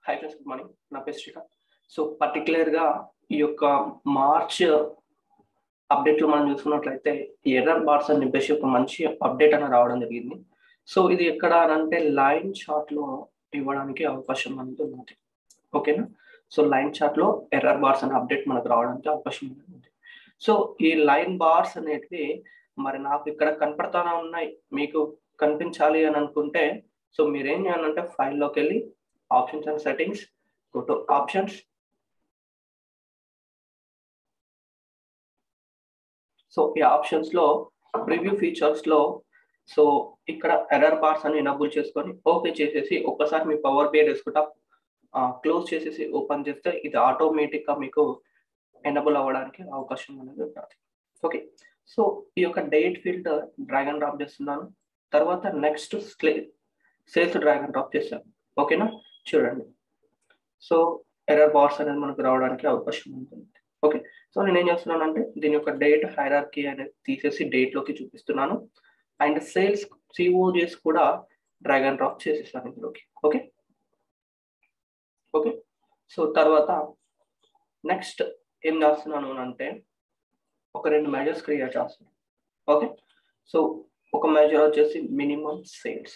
hi friends good morning నా పేరు Srikanth so పర్టికులర్గా ఈ యొక్క మార్చ్ అప్డేట్లో మనం చూసుకున్నట్లయితే ఎర్రర్ బార్స్ అని చెప్పేసి ఒక మంచి అప్డేట్ అని రావడం జరిగింది సో ఇది ఎక్కడ అంటే లైన్ చార్ట్లో ఇవ్వడానికి అవకాశం అనేది ఉంది ఓకేనా సో లైన్ చార్ట్లో ఎర్రర్ బార్స్ అనే అప్డేట్ మనకు రావడానికి అవకాశం ఉంది సో ఈ లైన్ బార్స్ అనేటివి మరి నాకు ఇక్కడ కనపడతానే ఉన్నాయి మీకు కనిపించాలి అని అనుకుంటే సో మీరేం చేయాలంటే ఫైల్లోకి వెళ్ళి options and settings go to options so ఈ ఆప్షన్స్ లో ప్రివ్యూ ఫీచర్స్ లో సో ఇక్కడ ఎర్రర్ బార్స్ అని ఎనబుల్ చేసుకొని ఓకే చేసేసి ఒక్కసారి మీ పవర్ బిఐ డెస్క్టాప్ క్లోజ్ చేసేసి ఓపెన్ చేస్తే ఇది ఆటోమేటిక్ గా మీకు ఎనబుల్ అవ్వడానికి అవకాశం అనేది ఉంటుంది ఓకే సో ఈ యొక్క డేట్ ఫీల్డ్ డ్రాగన్ డ్రాప్ చేస్తున్నాను తర్వాత నెక్స్ట్ సేల్స్ డ్రాగన్ డ్రాప్ చేశాను ఓకేనా చూడండి సో ఎర్రర్ బార్స్ అనేది మనకు రావడానికి అవకాశం ఉంటుంది ఓకే సో నేను ఏం చేస్తున్నాను అంటే దీని యొక్క డేట్ హైరార్కీ అనేది తీసేసి డేట్ లోకి చూపిస్తున్నాను అండ్ సేల్స్ సిఓజెస్ కూడా డ్రాగ్ అండ్ డ్రాప్ చేసేసాను ఇందులోకి ఓకే ఓకే సో తర్వాత నెక్స్ట్ ఏం చేస్తున్నాను అంటే ఒక రెండు మెజర్స్ క్రియేట్ చేస్తున్నాను ఓకే సో ఒక మెజర్ వచ్చేసి minimum sales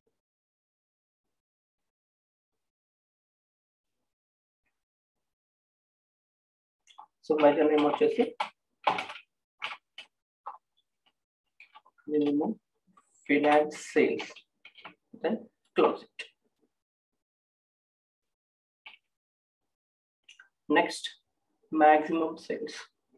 so measure name వచ్చేసి minimum finance sales then close it next maximum sales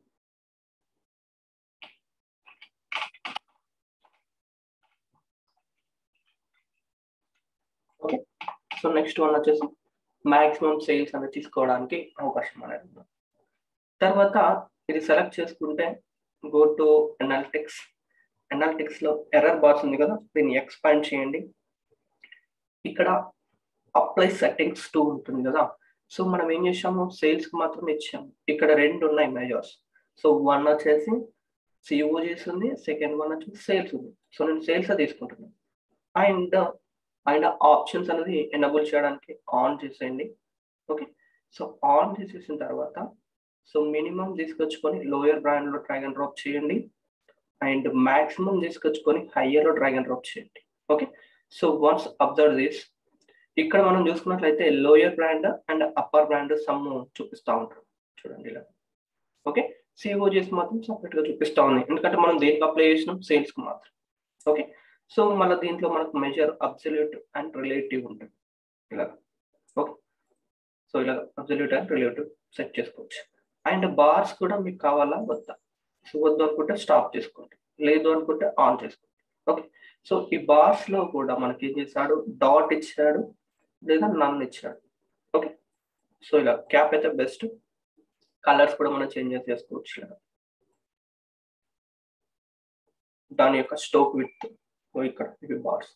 okay so next one వచ్చేసి మాక్సిమం సేల్స్ అనేది తీసుకోవడానికి అవకాశం అనేది ఉంది తర్వాత ఇది సెలెక్ట్ చేసుకుంటే గో టు అనాలిటిక్స్ అనాలిటిక్స్ లో ఎర్రర్ బార్స్ ఉంది కదా దీన్ని ఎక్స్పాండ్ చేయండి ఇక్కడ అప్లై సెట్టింగ్స్ టూ ఉంటుంది కదా సో మనం ఏం చేసాము సేల్స్ కి మాత్రం ఇచ్చాము ఇక్కడ రెండు ఉన్నాయి మెజర్స్ సో వన్ వచ్చేసి సిఓ చేస్తుంది సెకండ్ వన్ వచ్చేసి సేల్స్ ఉంది సో నేను సేల్స్ తీసుకుంటున్నాను అండ్ అండ్ ఆప్షన్స్ అనేది ఎనబుల్ చేయడానికి ఆన్ చేసేయండి ఓకే సో ఆన్ చేసేసిన తర్వాత సో మినిమం తీసుకొచ్చుకొని లోయర్ బ్రాండ్ లో ట్రాగ్ అండ్ డ్రాప్ చేయండి అండ్ మాక్సిమం తీసుకొచ్చుకొని హయ్యర్ లో డ్రాగ్ అండ్ డ్రాప్ చేయండి okay so once observe this ఇక్కడ మనం చూసుకున్నట్లయితే lower bound and upper bound some చూపిస్తూ ఉంటారు చూడండి ఇలా ఓకే సిఓజీస్ మాత్రం సపరేట్ గా చూపిస్తా ఉన్నాయి ఎందుకంటే మనం దేనికి అప్లై చేసినాం సేల్స్ కి మాత్రం ఓకే సో మళ్ళీ దీంట్లో మనకు మెజర్ అబ్సల్యూట్ అండ్ రిలేటివ్ ఉంటుంది ఇలా ఓకే సో ఇలా అబ్సల్యూట్ అండ్ రిలేటివ్ సెట్ చేసుకోవచ్చు అండ్ బార్స్ కూడా మీకు కావాలా వద్దా సో వద్దు అనుకుంటే స్టాప్ చేసుకోండి లేదు అనుకుంటే ఆన్ చేసుకోండి ఓకే సో ఈ బార్స్ లో కూడా మనకి ఏం చేశాడు డాట్ ఇచ్చాడు లేదా నన్ ఇచ్చాడు ఓకే సో ఇలా క్యాప్ అయితే బెస్ట్ కలర్స్ కూడా మనం చేంజ్ చేసుకోవచ్చు ఇలా దాని యొక్క స్టోక్ విత్ ఇక్కడ ఇవి బార్స్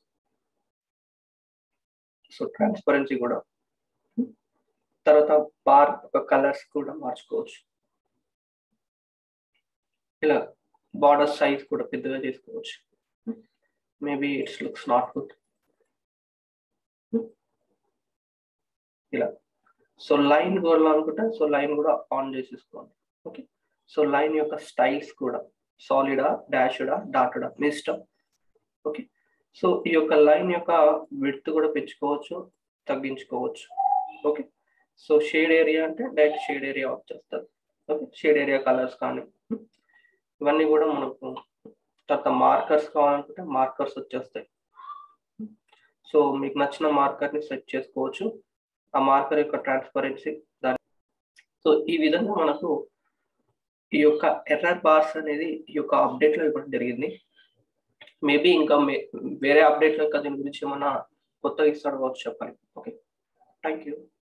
సో ట్రాన్స్పరెన్సీ కూడా తర్వాత బార్ యొక్క కలర్స్ కూడా మార్చుకోవచ్చు ఇలా బార్డర్ సైజ్ కూడా పెద్దగా చేసుకోవచ్చు maybe it's looks not good ఇలా సో లైన్ అనుకుంటే సో లైన్ కూడా ఆన్ చేసేసుకోండి ఓకే సో లైన్ యొక్క స్టైల్స్ కూడా సాలిడా డాష్డా డాటడా మీ ఇష్టం ఓకే సో ఈ యొక్క లైన్ యొక్క విడ్త్ కూడా పెంచుకోవచ్చు తగ్గించుకోవచ్చు ఓకే సో షేడ్ ఏరియా అంటే డైరెక్ట్ షేడ్ ఏరియా వచ్చేస్తుంది ఓకే షేడ్ ఏరియా కలర్స్ కానీ ఇవన్నీ కూడా మనకు తర్వాత మార్కర్స్ కావాలనుకుంటే మార్కర్స్ వచ్చేస్తాయి సో మీకు నచ్చిన మార్కర్ని సెట్ చేసుకోవచ్చు ఆ మార్కర్ యొక్క ట్రాన్స్పరెన్సీ దాని సో ఈ విధంగా మనకు ఈ యొక్క ఎర్రర్ బార్స్ అనేది ఈ యొక్క అప్డేట్లో ఇవ్వడం జరిగింది మేబీ ఇంకా వేరే అప్డేట్లో ఇంకా దీని గురించి ఏమన్నా కొత్తగా ఇస్తాడు కావచ్చు చెప్పాలి ఓకే థ్యాంక్ యూ